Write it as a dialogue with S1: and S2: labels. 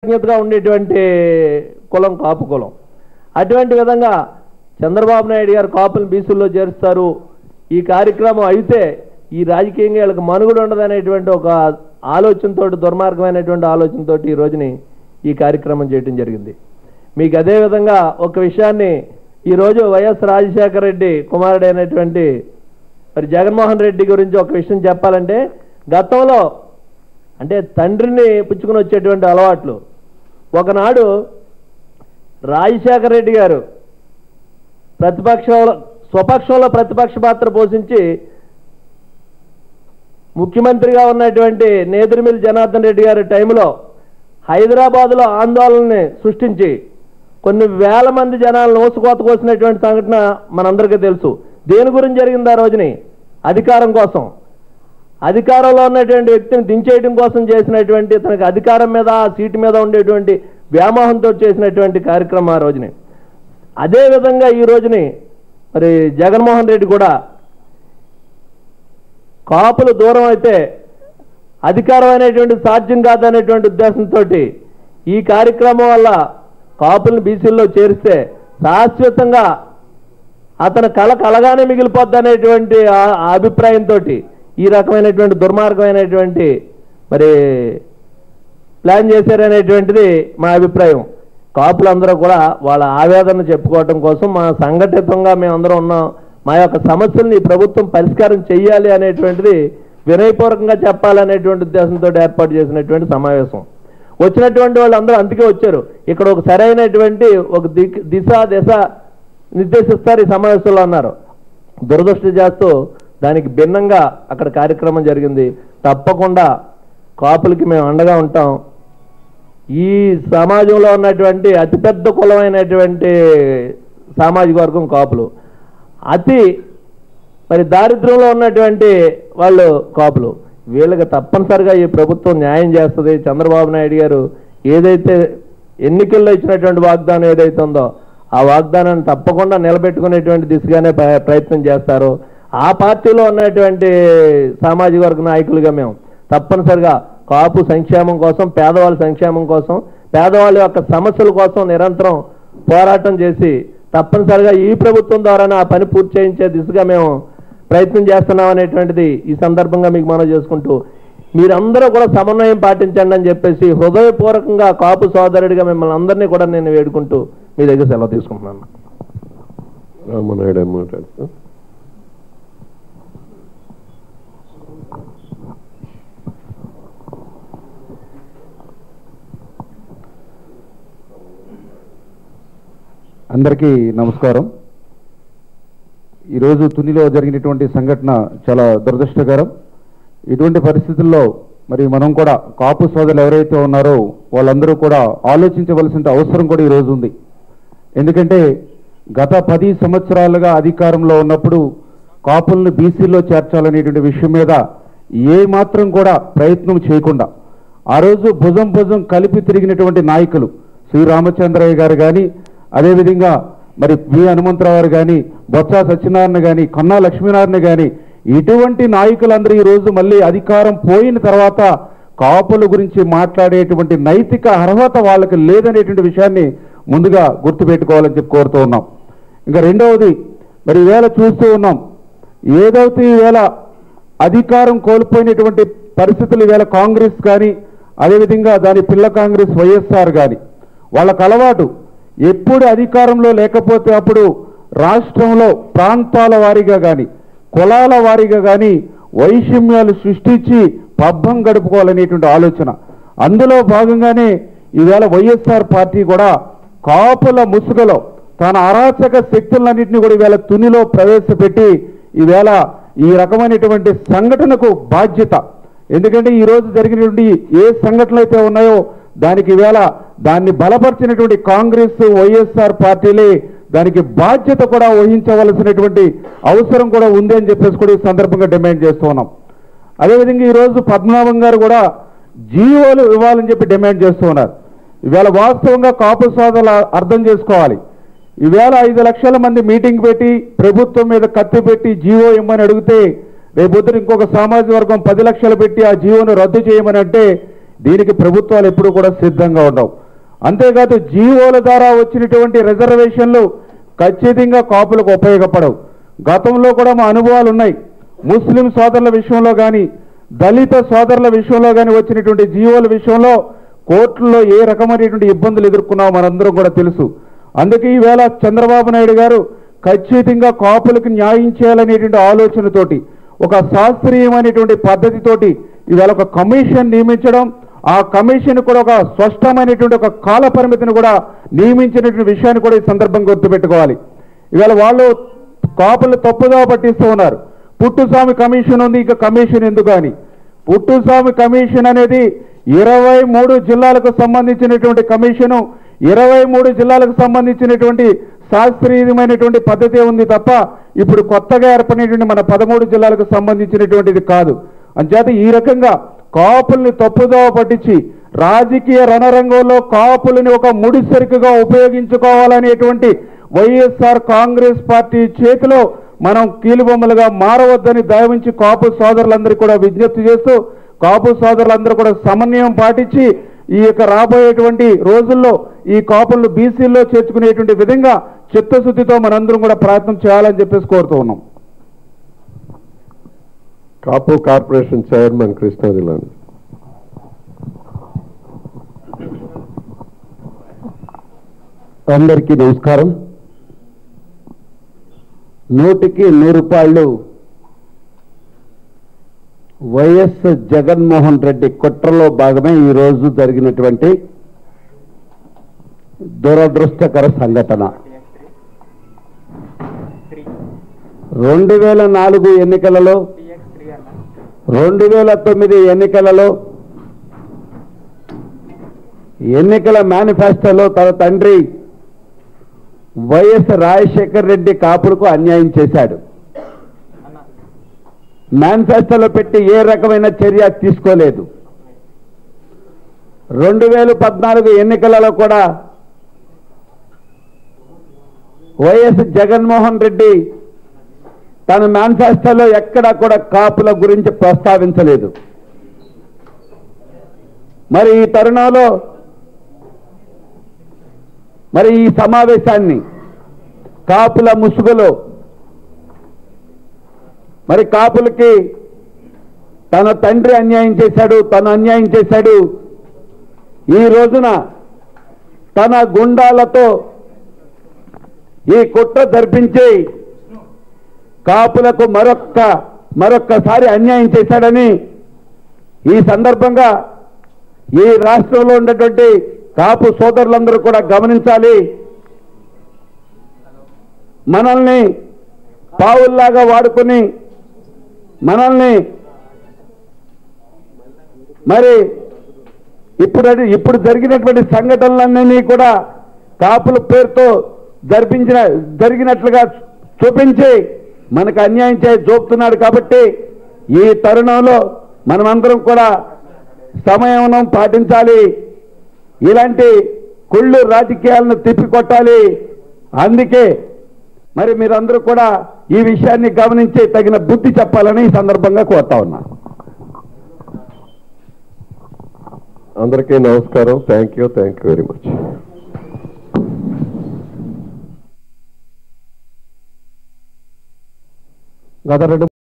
S1: కృతజ్ఞతగా ఉండేటువంటి కులం కాపు కులం అటువంటి విధంగా చంద్రబాబు నాయుడు గారు కాపులను బీసీల్లో చేరుస్తారు ఈ కార్యక్రమం అయితే ఈ రాజకీయంగా వీళ్ళకి మనుగడ ఉండదనేటువంటి ఒక ఆలోచనతో దుర్మార్గమైనటువంటి ఆలోచనతో ఈ రోజుని ఈ కార్యక్రమం చేయడం జరిగింది మీకు అదే విధంగా ఒక విషయాన్ని ఈరోజు వైఎస్ రాజశేఖర రెడ్డి కుమారుడైనటువంటి మరి జగన్మోహన్ రెడ్డి గురించి ఒక విషయం చెప్పాలంటే గతంలో అంటే తండ్రిని పుచ్చుకుని వచ్చేటువంటి అలవాట్లు ఒకనాడు రాజశేఖర రెడ్డి గారు ప్రతిపక్షంలో స్వపక్షంలో ప్రతిపక్ష పాత్ర పోషించి ముఖ్యమంత్రిగా ఉన్నటువంటి నేదురుమిల్లి జనార్దన్ రెడ్డి గారి టైంలో హైదరాబాదులో ఆందోళనని సృష్టించి కొన్ని వేల మంది జనాలను ఓసుకోత కోసినటువంటి సంఘటన మనందరికీ తెలుసు దేని గురించి జరిగింది ఆ రోజుని అధికారం కోసం అధికారంలో ఉన్నటువంటి వ్యక్తిని దించేయడం కోసం చేసినటువంటి తనకి అధికారం మీద ఆ సీటు మీద ఉండేటువంటి వ్యామోహంతో చేసినటువంటి కార్యక్రమం ఆ రోజుని అదే విధంగా ఈ రోజుని మరి జగన్మోహన్ రెడ్డి కూడా కాపులు దూరం అయితే అధికారం అనేటువంటి సాధ్యం కాదనేటువంటి ఉద్దేశంతో ఈ కార్యక్రమం వల్ల కాపులను బీసీల్లో చేరిస్తే శాశ్వతంగా అతని కళ కలగానే మిగిలిపోద్ది అనేటువంటి ఆ- ఆ అభిప్రాయంతో ఈ రకమైనటువంటి దుర్మార్గమైనటువంటి మరి ప్లాన్ చేశారనేటువంటిది మా అభిప్రాయం కాపులందరూ కూడా వాళ్ళ ఆవేదన చెప్పుకోవటం కోసం మా సంఘటితంగా మేమందరం ఉన్నాం మా యొక్క సమస్యల్ని ఈ ప్రభుత్వం పరిష్కారం చెయ్యాలి అనేటువంటిది వినయపూర్వకంగా చెప్పాలనేటువంటి ఉద్దేశంతో ఏర్పాటు చేసినటువంటి సమావేశం వచ్చినటువంటి వాళ్ళు అందరూ అందుకే వచ్చారు ఇక్కడ ఒక సరైనటువంటి ఒక దిక్ దిశ దిశ నిర్దేశిస్తారు ఈ సమావేశంలో అన్నారు దురదృష్టి చేస్తూ దానికి భిన్నంగా అక్కడ కార్యక్రమం జరిగింది తప్పకుండా కాపులకి మేము అండగా ఉంటాం ఈ సమాజంలో ఉన్నటువంటి అతిపెద్ద కులమైనటువంటి సామాజిక వర్గం కాపులు అతి మరి దారిద్ర్యంలో ఉన్నటువంటి వాళ్ళు కాపులు వీళ్ళకి తప్పనిసరిగా ఈ ప్రభుత్వం న్యాయం చేస్తుంది చంద్రబాబు నాయుడు గారు ఏదైతే ఎన్నికల్లో ఇచ్చినటువంటి వాగ్దానం ఏదైతే ఉందో ఆ వాగ్దానాన్ని తప్పకుండా నిలబెట్టుకునేటువంటి దిశగానే ప్ర- ప్రయత్నం చేస్తారు ఆ పార్టీలో ఉన్నటువంటి సామాజిక వర్గ నాయకులుగా మేము తప్పనిసరిగా కాపు సంక్షేమం కోసం పేదవాళ్ళ సంక్షేమం కోసం పేదవాళ్ళ యొక్క సమస్యల కోసం నిరంతరం పోరాటం చేసి తప్పనిసరిగా ఈ ప్రభుత్వం ద్వారానే ఆ పని పూర్తి చేయించే దిశగా మేము ప్రయత్నం చేస్తున్నాం అనేటువంటిది ఈ సందర్భంగా మీకు మనం చేసుకుంటూ మీరందరూ కూడా సమన్వయం పాటించండి అని చెప్పేసి హృదయపూర్వకంగా కాపు సోదరుడిగా మిమ్మల్ని అందరినీ కూడా నేను వేడుకుంటూ మీ దగ్గర సెలవు తీసుకుంటున్నాను
S2: రామనాయుడు మాట్లాడుతూ
S3: అందరికీ నమస్కారం ఈరోజు తునిలో జరిగినటువంటి సంఘటన చాలా దురదృష్టకరం ఇటువంటి పరిస్థితుల్లో మరి మనం కూడా కాపు సోదరులు ఎవరైతే ఉన్నారో వాళ్ళందరూ కూడా ఆలోచించవలసిన అవసరం కూడా ఈరోజు ఉంది ఎందుకంటే గత పది సంవత్సరాలుగా అధికారంలో ఉన్నప్పుడు కాపులను బీసీలో చేర్చాలనేటువంటి విషయం మీద ఏ మాత్రం కూడా ప్రయత్నం చేయకుండా ఆ రోజు భుజం భుజం కలిపి తిరిగినటువంటి నాయకులు శ్రీ రామచంద్రయ్య గారు కానీ అదేవిధంగా మరి వి హనుమంతరావు గారు కానీ బొత్స సత్యనారాయణ కానీ కన్నా లక్ష్మీనారాయణ కానీ ఇటువంటి నాయకులందరూ ఈ రోజు మళ్ళీ అధికారం పోయిన తర్వాత కాపుల గురించి మాట్లాడేటువంటి నైతిక అర్హత వాళ్ళకి లేదనేటువంటి విషయాన్ని ముందుగా గుర్తుపెట్టుకోవాలని చెప్పి కోరుతూ ఉన్నాం ఇంకా రెండవది మరి ఈవేళ చూస్తూ ఉన్నాం ఏదైతే ఈవేళ అధికారం కోల్పోయినటువంటి పరిస్థితులు ఈవేళ కాంగ్రెస్ కానీ అదేవిధంగా దాని పిల్ల కాంగ్రెస్ వైఎస్ఆర్ కానీ వాళ్ళకు అలవాటు ఎప్పుడు అధికారంలో లేకపోతే అప్పుడు రాష్ట్రంలో ప్రాంతాల వారీగా కానీ కులాల వారీగా కానీ వైషమ్యాలు సృష్టించి పబ్బం గడుపుకోవాలనేటువంటి ఆలోచన అందులో భాగంగానే ఈవేళ వైఎస్ఆర్ పార్టీ కూడా కాపుల ముసుగులో తన అరాచక శక్తులన్నింటినీ కూడా ఈవేళ తునిలో ప్రవేశపెట్టి ఈవేళ ఈ రకమైనటువంటి సంఘటనకు బాధ్యత ఎందుకంటే ఈ రోజు జరిగినటువంటి ఏ సంఘటనలు అయితే ఉన్నాయో దానికి ఈవేళ దాన్ని బలపరిచినటువంటి కాంగ్రెస్ వైఎస్ఆర్ పార్టీలే దానికి బాధ్యత కూడా వహించవలసినటువంటి అవసరం కూడా ఉంది అని చెప్పేసి కూడా ఈ సందర్భంగా డిమాండ్ చేస్తూ ఉన్నాం అదేవిధంగా ఈరోజు పద్మనాభం గారు కూడా జీవోలు ఇవ్వాలని చెప్పి డిమాండ్ చేస్తూ ఉన్నారు ఇవాళ వాస్తవంగా కాపు సోదరులు అర్థం చేసుకోవాలి ఈవేళ ఐదు లక్షల మంది మీటింగ్ పెట్టి ప్రభుత్వం మీద కత్తి పెట్టి జీవో ఇమ్మని అడిగితే రేపొద్దున ఇంకొక సామాజిక వర్గం పది లక్షలు పెట్టి ఆ జీవోను రద్దు చేయమని అంటే దీనికి ప్రభుత్వాలు ఎప్పుడు కూడా సిద్ధంగా ఉండవు అంతేకాదు జీవోల ద్వారా వచ్చినటువంటి రిజర్వేషన్లు ఖచ్చితంగా కాపులకు ఉపయోగపడవు గతంలో కూడా మా అనుభవాలు ఉన్నాయి ముస్లిం సోదరుల విషయంలో కానీ దళిత సోదరుల విషయంలో కానీ వచ్చినటువంటి జీవోల విషయంలో కోర్టుల్లో ఏ రకమైనటువంటి ఇబ్బందులు ఎదుర్కొన్నామో మనందరం కూడా తెలుసు అందుకే ఈవేళ చంద్రబాబు నాయుడు గారు ఖచ్చితంగా కాపులకు న్యాయం చేయాలనేటువంటి ఆలోచనతోటి ఒక శాస్త్రీయమైనటువంటి పద్ధతితోటి ఇవాళ ఒక కమిషన్ నియమించడం ఆ కమిషన్ కూడా ఒక స్పష్టమైనటువంటి ఒక కాల పరిమితిని కూడా నియమించినటువంటి విషయాన్ని కూడా ఈ సందర్భంగా గుర్తుపెట్టుకోవాలి ఇవాళ వాళ్ళు కాపులు తప్పుగా పట్టిస్తూ ఉన్నారు పుట్టుస్వామి కమిషన్ ఉంది ఇక కమిషన్ ఎందుకు అని పుట్టుస్వామి కమిషన్ అనేది ఇరవై మూడు జిల్లాలకు సంబంధించినటువంటి కమిషను ఇరవై మూడు జిల్లాలకు సంబంధించినటువంటి శాస్త్రీయమైనటువంటి పద్ధతి ఉంది తప్ప ఇప్పుడు కొత్తగా ఏర్పడినటువంటి మన పదమూడు జిల్లాలకు సంబంధించినటువంటిది కాదు అంచేత ఈ రకంగా కాపుల్ని తప్పుదోవ పట్టించి రాజకీయ రణరంగంలో కాపులని ఒక ముడిసరుకుగా ఉపయోగించుకోవాలనేటువంటి వైఎస్ఆర్ కాంగ్రెస్ పార్టీ చేతిలో మనం కీలుబొమ్మలుగా మారవద్దని దయవించి కాపు సోదరులందరికీ కూడా విజ్ఞప్తి చేస్తూ కాపు సోదరులందరూ కూడా సమన్వయం పాటించి ఈ యొక్క రాబోయేటువంటి రోజుల్లో ఈ కాపులను బీసీల్లో చేర్చుకునేటువంటి విధంగా చిత్తశుద్ధితో మనందరం కూడా ప్రయత్నం చేయాలని చెప్పేసి కోరుతూ ఉన్నాం
S2: కాపు కార్పొరేషన్ చైర్మన్ కృష్ణాజిలాని
S4: అందరికీ నమస్కారం నూటికి నూరు రూపాయలు వైఎస్ జగన్మోహన్ రెడ్డి కుట్రలో భాగమే ఈరోజు జరిగినటువంటి దురదృష్టకర సంఘటన రెండు వేల నాలుగు ఎన్నికలలో రెండు వేల తొమ్మిది ఎన్నికలలో ఎన్నికల మేనిఫెస్టోలో తన తండ్రి వైఎస్ రాజశేఖర్ రెడ్డి కాపులకు అన్యాయం చేశాడు మేనిఫెస్టోలో పెట్టి ఏ రకమైన చర్య తీసుకోలేదు రెండు వేల పద్నాలుగు ఎన్నికలలో కూడా వైఎస్ జగన్మోహన్ రెడ్డి తన మేనిఫెస్టోలో ఎక్కడా కూడా కాపుల గురించి ప్రస్తావించలేదు మరి ఈ తరుణంలో మరి ఈ సమావేశాన్ని కాపుల ముసుగులో మరి కాపులకి తన తండ్రి అన్యాయం చేశాడు తను అన్యాయం చేశాడు ఈ రోజున తన గుండాలతో ఈ కుట్ర జరిపించి కాపులకు మరొక్క మరొక్కసారి అన్యాయం చేశాడని ఈ సందర్భంగా ఈ రాష్ట్రంలో ఉన్నటువంటి కాపు సోదరులందరూ కూడా గమనించాలి మనల్ని పావుల్లాగా వాడుకొని మనల్ని మరి ఇప్పుడు అది- ఇప్పుడు జరిగినటువంటి సంఘటనలన్నీ కూడా కాపుల పేరుతో జరిపించిన జరిగినట్లుగా చూపించి మనకు అన్యాయం చేసి చూపుతున్నాడు కాబట్టి ఈ తరుణంలో మనమందరం కూడా సమయం పాటించాలి ఇలాంటి కుళ్ళు రాజకీయాలను తిప్పికొట్టాలి అందుకే మరి మీరందరూ కూడా ఈ విషయాన్ని గమనించి తగిన బుద్ధి చెప్పాలని ఈ సందర్భంగా కోరుతా ఉన్నా
S2: అందరికీ నమస్కారం thank you thank you very much
S3: గత రెండు